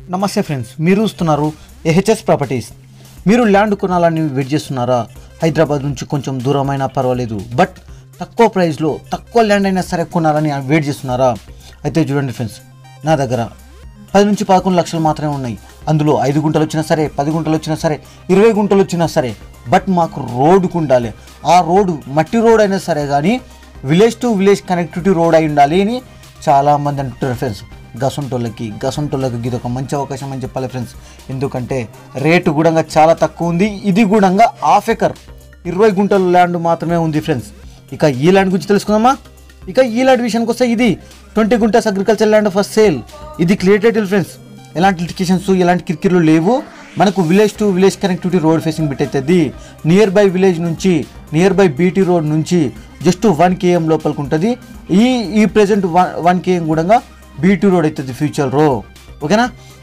నమస్తే ఫ్రెండ్స్ మీరు చూస్తున్నారు ఏహెచ్ఎస్ ప్రాపర్టీస్ మీరు ల్యాండ్ కొనాలని వెయిట్ చేస్తున్నారా హైదరాబాద్ నుంచి కొంచెం దూరమైనా పర్వాలేదు బట్ తక్కువ ప్రైస్లో తక్కువ ల్యాండ్ అయినా సరే కొనాలని వెయిట్ చేస్తున్నారా అయితే చూడండి ఫ్రెండ్స్ నా దగ్గర పది నుంచి పదకొండు లక్షలు మాత్రమే ఉన్నాయి అందులో ఐదు గుంటలు వచ్చినా సరే పది గుంటలు వచ్చినా సరే ఇరవై గుంటలు వచ్చినా సరే బట్ మాకు రోడ్డుకు ఉండాలి ఆ రోడ్డు మట్టి రోడ్ అయినా సరే కానీ village to village connectivity road అయి ఉండాలి అని చాలామంది అంటున్నారు ఫ్రెండ్స్ గసంటోళ్ళకి గసంటోళ్ళకి ఇది ఒక మంచి అవకాశం అని చెప్పాలి ఫ్రెండ్స్ ఎందుకంటే రేటు కూడా చాలా తక్కువ ఉంది ఇది కూడా హాఫ్ ఎకర్ ఇరవై గుంటల ల్యాండ్ మాత్రమే ఉంది ఫ్రెండ్స్ ఇక ఈ ల్యాండ్ గురించి తెలుసుకుందామా ఇక ఈ ల్యాండ్ విషయానికి వస్తే ఇది twenty guntas agriculture land for sale ఇది క్లియర్ టైటిల్ ఫ్రెండ్స్ ఎలాంటి లిటికేషన్స్ ఎలాంటి కిరికిర్లు లేవు మనకు village to village connectivity road facing bit అవుతుంది నియర్ బై విలేజ్ నుంచి నియర్ బై బీటీ రోడ్ నుంచి జస్ట్ వన్ కేఎం లోపలికి ఉంటుంది ఈ ఈ ప్రెజెంట్ వన్ వన్ కేఎం కూడా బీటీ రోడ్ అవుతుంది ఫ్యూచర్లో ఓకేనా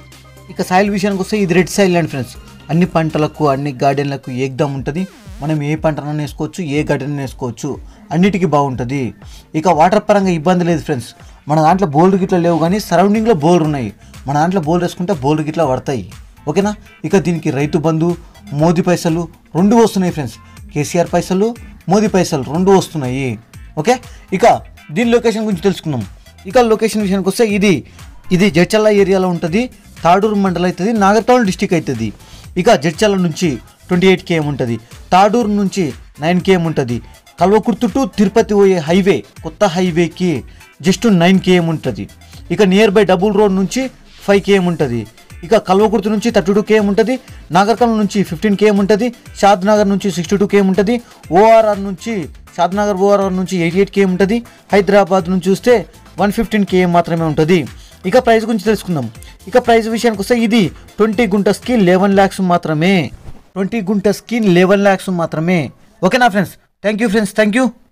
ఇక సాయిల్ విషయానికి వస్తే ఇది రెడ్ సాయిల్ ల్యాండ్ ఫ్రెండ్స్ అన్ని పంటలకు అన్ని గార్డెన్లకు ఏకదం ఉంటుంది మనం ఏ పంటనైనా వేసుకోవచ్చు ఏ గార్డెన్ వేసుకోవచ్చు అన్నిటికీ బాగుంటుంది ఇక వాటర్ పరంగా ఇబ్బంది లేదు ఫ్రెండ్స్ మన దాంట్లో బోల్డ్ గిట్ల లేవు కానీ సరౌండింగ్లో బోర్ ఉన్నాయి మన దాంట్లో బోల్ వేసుకుంటే బోల్డ్ గిట్ల పడతాయి ఓకేనా ఇక దీనికి రైతు బంధు మోదీ పైసలు రెండు వస్తున్నాయి ఫ్రెండ్స్ కేసీఆర్ పైసలు మోదీ పైసలు రెండు వస్తున్నాయి ఓకే ఇక దీని లొకేషన్ గురించి తెలుసుకుందాం ఇక లొకేషన్ విషయానికి వస్తే ఇది ఇది జడ్చల్ల ఏరియాలో ఉంటుంది తాడూరు మండలం అవుతుంది నాగర్కౌల్ డిస్టిక్ అవుతుంది ఇక జడ్చల్ల నుంచి ట్వంటీ ఎయిట్ కేఎం ఉంటుంది తాడూరు నుంచి నైన్ కేఎం ఉంటుంది కల్వకుర్తి టు తిరుపతి పోయే హైవే కొత్త హైవేకి జస్ట్ నైన్ కేఎం ఉంటుంది ఇక నియర్ బై డబుల్ రోడ్ నుంచి ఫైవ్ కేఎం ఉంటుంది ఇక కల్వకుర్తి నుంచి థర్టీ టూ కేఎం ఉంటుంది నాగర్కల్ నుంచి ఫిఫ్టీన్ కేఎం ఉంటుంది షాద్ నగర్ నుంచి సిక్స్టీ టూ కేఎం ఉంటుంది ఓఆర్ఆర్ నుంచి షాద్ నగర్ ఓఆర్ఆర్ నుంచి ఎయిటీ ఎయిట్ కేఎం ఉంటుంది హైదరాబాద్ నుంచి చూస్తే వన్ ఫిఫ్టీన్ కేఎం మాత్రమే ఉంటుంది ఇక ప్రైస్ గురించి తెలుసుకుందాం ఇక ప్రైస్ విషయానికి వస్తే ఇది ట్వంటీ గుంటస్కి లెవెన్ ల్యాక్స్ మాత్రమే ట్వంటీ గుంటస్కి లెవెన్ ల్యాక్స్ మాత్రమే ఓకేనా friends thank you friends thank you